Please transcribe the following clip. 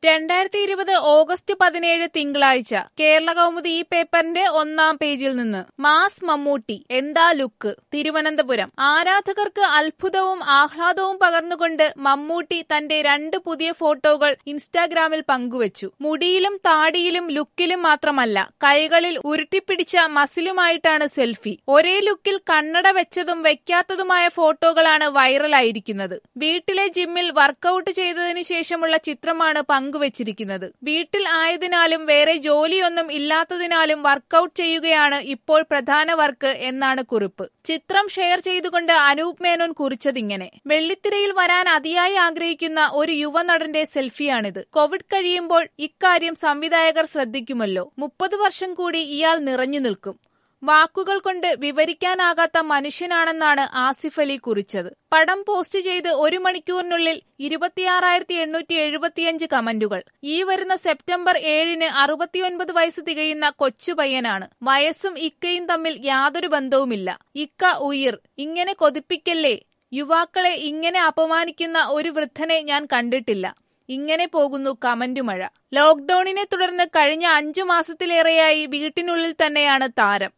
രണ്ടായിരത്തി ഇരുപത് ഓഗസ്റ്റ് പതിനേഴ് തിങ്കളാഴ്ച കേരള കൗമുദി ഈ പേപ്പറിന്റെ ഒന്നാം പേജിൽ നിന്ന് മാസ് മമ്മൂട്ടി എന്താ ലുക്ക് തിരുവനന്തപുരം ആരാധകർക്ക് അത്ഭുതവും ആഹ്ലാദവും പകർന്നുകൊണ്ട് മമ്മൂട്ടി തന്റെ രണ്ട് പുതിയ ഫോട്ടോകൾ ഇൻസ്റ്റാഗ്രാമിൽ പങ്കുവച്ചു മുടിയിലും താടിയിലും ലുക്കിലും മാത്രമല്ല കൈകളിൽ ഉരുട്ടിപ്പിടിച്ച മസിലുമായിട്ടാണ് സെൽഫി ഒരേ ലുക്കിൽ കണ്ണട വെച്ചതും വെക്കാത്തതുമായ ഫോട്ടോകളാണ് വൈറലായിരിക്കുന്നത് വീട്ടിലെ ജിമ്മിൽ വർക്കൌട്ട് ചെയ്തതിനു ശേഷമുള്ള ചിത്രമാണ് പങ്കുവച്ചിരിക്കുന്നത് വീട്ടിൽ ആയതിനാലും വേറെ ജോലിയൊന്നും ഇല്ലാത്തതിനാലും വർക്കൌട്ട് ചെയ്യുകയാണ് ഇപ്പോൾ പ്രധാന വർക്ക് എന്നാണ് കുറിപ്പ് ചിത്രം ഷെയർ ചെയ്തുകൊണ്ട് അനൂപ് മേനോൻ കുറിച്ചതിങ്ങനെ വെള്ളിത്തിരയിൽ വരാൻ അതിയായി ആഗ്രഹിക്കുന്ന ഒരു യുവനടന്റെ സെൽഫിയാണിത് കോവിഡ് കഴിയുമ്പോൾ ഇക്കാര്യം സംവിധായകർ ശ്രദ്ധിക്കുമല്ലോ മുപ്പത് വർഷം കൂടി ഇയാൾ നിറഞ്ഞു നിൽക്കും വാക്കുകൾ കൊണ്ട് വിവരിക്കാനാകാത്ത മനുഷ്യനാണെന്നാണ് ആസിഫ് അലി കുറിച്ചത് പടം പോസ്റ്റ് ചെയ്ത് ഒരു മണിക്കൂറിനുള്ളിൽ ഇരുപത്തിയാറായിരത്തി എണ്ണൂറ്റി എഴുപത്തിയഞ്ച് കമന്റുകൾ ഈ വരുന്ന സെപ്റ്റംബർ ഏഴിന് അറുപത്തിയൊൻപത് വയസ്സ് തികയുന്ന കൊച്ചു പയ്യനാണ് വയസ്സും ഇക്കയും തമ്മിൽ യാതൊരു ബന്ധവുമില്ല ഇക്ക ഉയിർ ഇങ്ങനെ കൊതിപ്പിക്കല്ലേ യുവാക്കളെ ഇങ്ങനെ അപമാനിക്കുന്ന ഒരു വൃദ്ധനെ ഞാൻ കണ്ടിട്ടില്ല ഇങ്ങനെ പോകുന്നു കമന്റ് മഴ ലോക്ഡൌണിനെ തുടർന്ന് കഴിഞ്ഞ അഞ്ചു മാസത്തിലേറെയായി വീട്ടിനുള്ളിൽ തന്നെയാണ് താരം